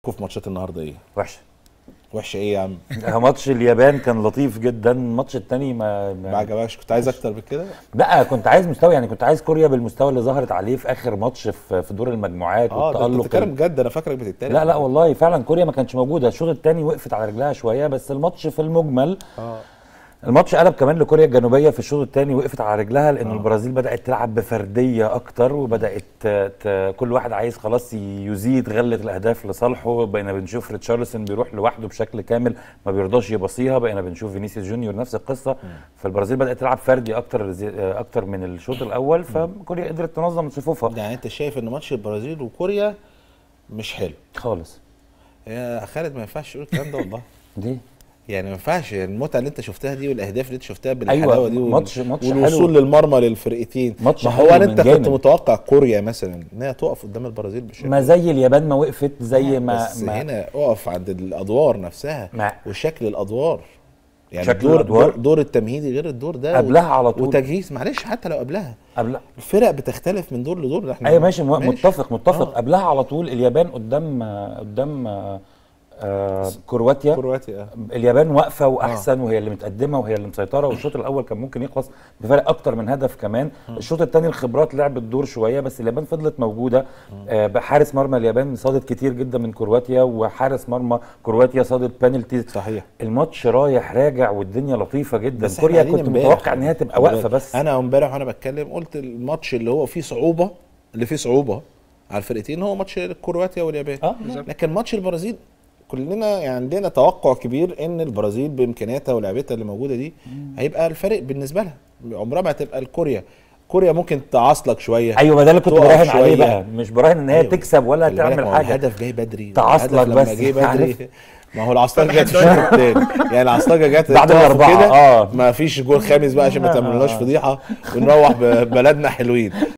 في ماتشات النهارده ايه؟ وحشه وحشه ايه يا عم؟ ماتش اليابان كان لطيف جدا الماتش التاني ما, ما ما عجبكش كنت عايز اكتر من كده؟ بقى كنت عايز مستوى يعني كنت عايز كوريا بالمستوى اللي ظهرت عليه في اخر ماتش في في دور المجموعات اه ده انت والتالق بتتكلم بجد انا فاكرك بتتكلم لا لا والله فعلا كوريا ما كانتش موجوده الشوط الثاني وقفت على رجلها شويه بس الماتش في المجمل اه الماتش قلب كمان لكوريا الجنوبيه في الشوط الثاني وقفت على رجلها لان البرازيل بدات تلعب بفرديه اكتر وبدات ت- ت- كل واحد عايز خلاص يزيد غله الاهداف لصالحه بقينا بنشوف ريتشارلسون بيروح لوحده بشكل كامل ما بيرضاش يبصيها بقينا بنشوف فينيسيوس جونيور نفس القصه فالبرازيل بدات تلعب فردي اكتر زي- اكتر من الشوط الاول فكوريا قدرت تنظم صفوفها يعني انت شايف ان ماتش البرازيل وكوريا مش حلو خالص يا خالد ما ينفعش تقول الكلام ده والله ليه؟ يعني ما ينفعش المتعه اللي انت شفتها دي والاهداف اللي انت شفتها بالحلاوه أيوة، دي وال- ماتش- ماتش والوصول حلو. للمرمى للفرقتين ماتش ما هو حلو هل من انت كنت جامد. متوقع كوريا مثلا ان هي تقف قدام البرازيل بالشكل ما زي اليابان ما وقفت زي ما, بس ما هنا اقف عند الادوار نفسها ما- وشكل الادوار يعني شكل الدور الأدوار؟ دور, دور التمهيدي غير الدور ده قبلها على طول. وتجهيز معلش حتى لو قبلها قبل الفرق بتختلف من دور لدور ده احنا ايوه ماشي, ماشي متفق متفق آه. قبلها على طول اليابان قدام قدام آه، آه كرواتيا كرواتيا آه. اليابان واقفه واحسن وهي اللي متقدمه وهي اللي مسيطره والشوط الاول كان ممكن يخلص بفرق اكتر من هدف كمان الشوط الثاني الخبرات لعبت دور شويه بس اليابان فضلت موجوده آه بحارس مرمى اليابان صادت كتير جدا من كرواتيا وحارس مرمى كرواتيا صادت بانالتيز صحيح الماتش رايح راجع والدنيا لطيفه جدا بس إحنا كوريا قاعدين كنت امبارح. متوقع ان هي تبقى خلي واقفه بالك. بس انا امبارح وانا بتكلم قلت الماتش اللي هو فيه صعوبه اللي فيه صعوبه على الفرقتين هو ماتش كرواتيا واليابان اه بالظبط. لكن ماتش البرازيل كلنا يعني عندنا توقع كبير ان البرازيل بامكانياتها ولعبتها اللي موجوده دي هيبقى الفرق بالنسبه لها عمرها ما هتبقى الكوريا كوريا ممكن تعصلك شويه ايوه ما ده اللي كنت تقف براهن عليه شوية. بقى مش براهن ان هي أيوة. تكسب ولا خلي بالك تعمل ما هو حاجه الهدف جاي بدري تعصلك الهدف لما بس، جه بدري عارف؟ ما هو العصلجه جت في الشوط الثاني يعني العصلجه جت بعد تقف الأربعة، كده آه. ما فيش جول خامس بقى عشان ما آه. تعملناش فضيحه ونروح ببلدنا حلوين